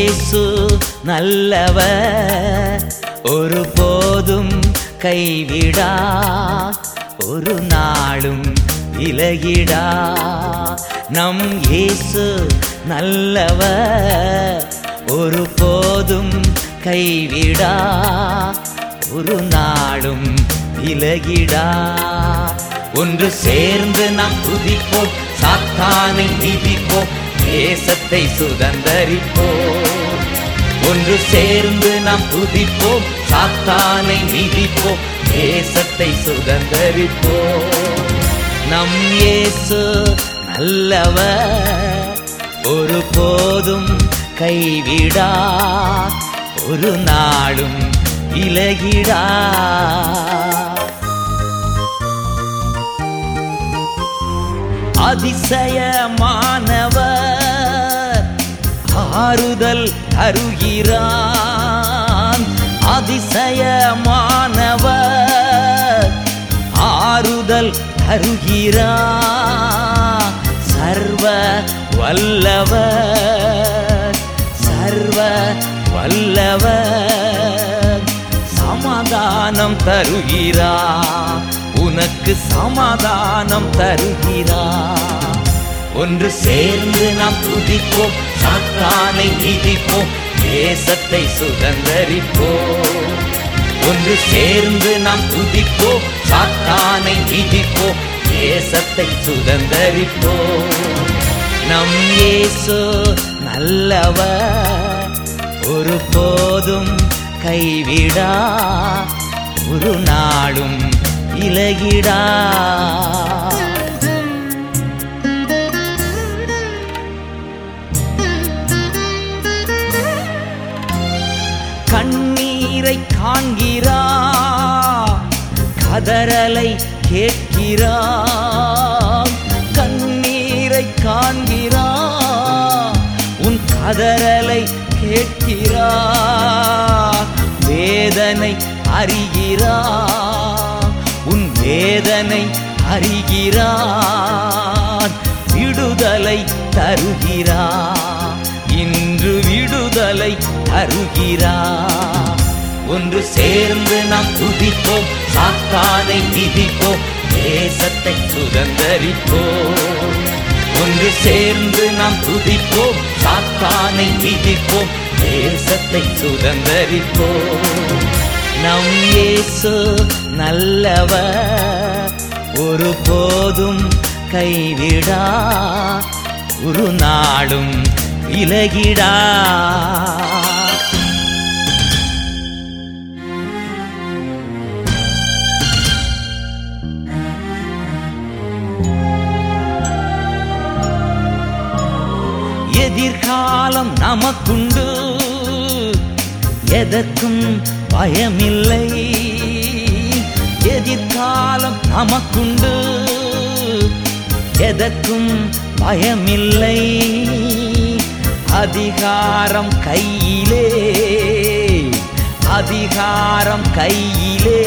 இயேசு நல்லவர் ஒரு போதும் கைவிடா ஒரு நாளும் விலகிடா நம் இயேசு நல்லவர் ஒரு போதும் கைவிடா ஒரு நாளும் விலகிடா ஒன்று சேர்ந்து நாம் துதிப்போம் சாத்தானை மிதிப்போம் தேசத்தை சுதந்தரிப்போம் ஒன்று சேர்ந்து நாம் துதிப்போம் சாத்தானை மிதிப்போம் தேசத்தை சுதந்தரிப்போம் நம் இயேசு நல்லவர் ஒரு போதும் கைவிடா ஒரு நாளும் இலகிடா அதிசயமானவர் ஆறுதல் தருகிறான் அதிசயமானவர் ஆறுதல் தருகிறான் சர்வ வல்லவர் சர்வ வல்லவர் சமாதானம் தருகிறார் உனக்கு சமாதானம் தருகிறார் ஒன்று சேர்ந்து நாம் துதிப்போம் சாத்தானை மிதிப்போம் தேசத்தை சுதந்தரிப்போம் ஒன்று சேர்ந்து நாம் துதிப்போம் சாத்தானை மிதிப்போம் தேசத்தை சுதந்தரிப்போம் நம் இயேசு நல்லவர் ஒரு போதும் கைவிடா ஒரு நாளும் இலகிடா கண்ணீரை காண்கிறா கதறலை கேட்கிறா கண்ணீரை காண்கிறா உன் கதறலை கேட்கிறா வேதனை அறிகிறா உன் வேதனை அறிகிறான் விடுதலை தருகிறா இன்று விடுதலை தருகிறா ஒன்று சேர்ந்து நாம் துதிப்போம் சாத்தானை மிதிப்போம் தேசத்தை சுதந்தரிப்போம் ஒன்று சேர்ந்து நாம் துதிப்போம் சாத்தானை மிதிப்போம் தேசத்தை சுதந்தரிப்போம் நம் இயேசு நல்லவர் ஒரு போதும் கைவிடா ஒரு நாளும் விலகிடா எதிர்காலம் நமக்குண்டு எதற்கும் பயமில்லை எதிர்காலம் நமக்குண்டு எதற்கும் பயமில்லை அதிகாரம் கையிலே அதிகாரம் கையிலே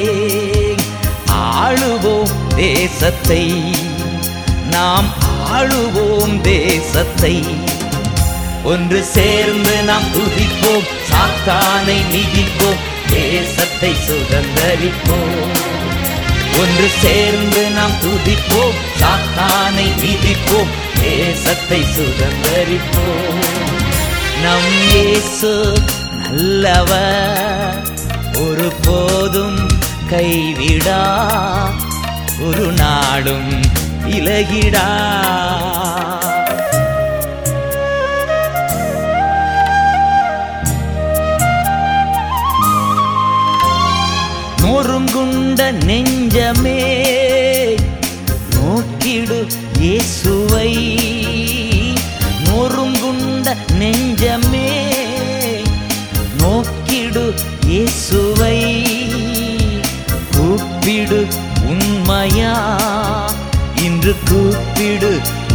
ஆளுவோம் தேசத்தை நாம் ஆளுவோம் தேசத்தை ஒன்று சேர்ந்து நாம் துதிப்போம் சாத்தானை மிதிப்போம் தேசத்தை சுதந்தரிப்போம் ஒன்று சேர்ந்து நாம் துதிப்போம் சாத்தானை மிதிப்போம் தேசத்தை சுதந்தரிப்போம் நம் இயேசு நல்லவர் ஒரு போதும் கைவிடா ஒரு நாளும் இலகிடா நொறுங்குண்ட நெஞ்சமே நோக்கிடு இயேசுவை நொறுங்குண்ட நெஞ்சமே நோக்கிடு இயேசுவை கூப்பிடு உண்மையா இன்று கூப்பிடு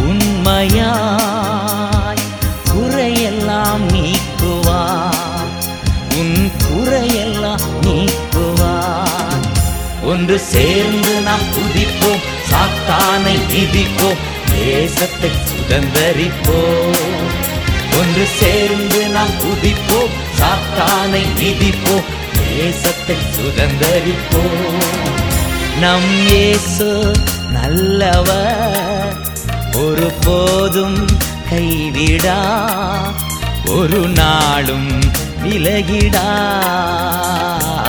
உண்மையாய் குறையெல்லாம் நீக்குவார் உன் குறையெல்லாம் நீக்குவார் ஒன்று சேர்ந்து நாம் துதிப்போம் சாத்தானை மிதிப்போம் தேசத்தை சுதந்தரிப்போம் ஒன்று சேர்ந்து நாம் துதிப்போம் சாத்தானை மிதிப்போம் தேசத்தை சுதந்தரிப்போம் நம் இயேசு நல்லவர் ஒரு போதும் கைவிடா ஒரு நாளும் விலகிடா